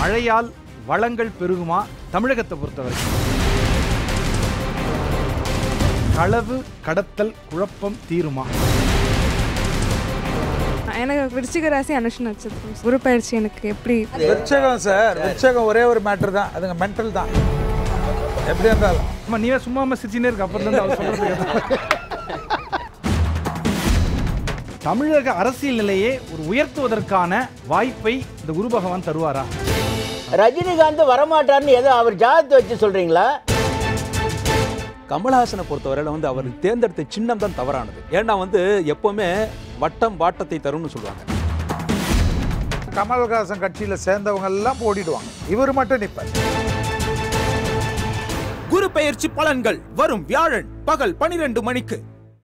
மழையால் வளங்கள் பெருகுமா தமிழகத்தை பொறுத்தவரைக்கும் களவு கடத்தல் குழப்பம் தீருமா எனக்கு விருச்சிக ராசி அனுஷ நட்சத்திரம் குரு பயிற்சி எனக்கு எப்படி விருச்சகம் சார் விருச்சகம் ஒரே ஒரு மேட்டர் தான் அதுங்க மென்டல் தான் எப்படி இருந்தாலும் அம்மா நீவே சும்மா சிரிச்சுனே இருக்கு அப்புறம் தான் அவர் சொல்றது தமிழக அரசியல் நிலையை ஒரு உயர்த்துவதற்கான வாய்ப்பை இந்த குரு பகவான் தருவாரா ரஜினிகாந்த் வரமாட்டார்னு ஏதோ அவர் ஜாதகத்தை வச்சு சொல்றீங்களா கமலஹாசனை பொறுத்தவரையில வந்து அவர் தேர்ந்தெடுத்த சின்னம் தான் தவறானது ஏன்னா வந்து எப்பவுமே வட்டம் வாட்டத்தை தரும்னு சொல்லுவாங்க கமல்ஹாசன் கட்சியில சேர்ந்தவங்க எல்லாம் ஓடிடுவாங்க இவர் மட்டும் நிப்பார் குரு பெயர்ச்சி பலன்கள் வரும் வியாழன் பகல் பனிரெண்டு மணிக்கு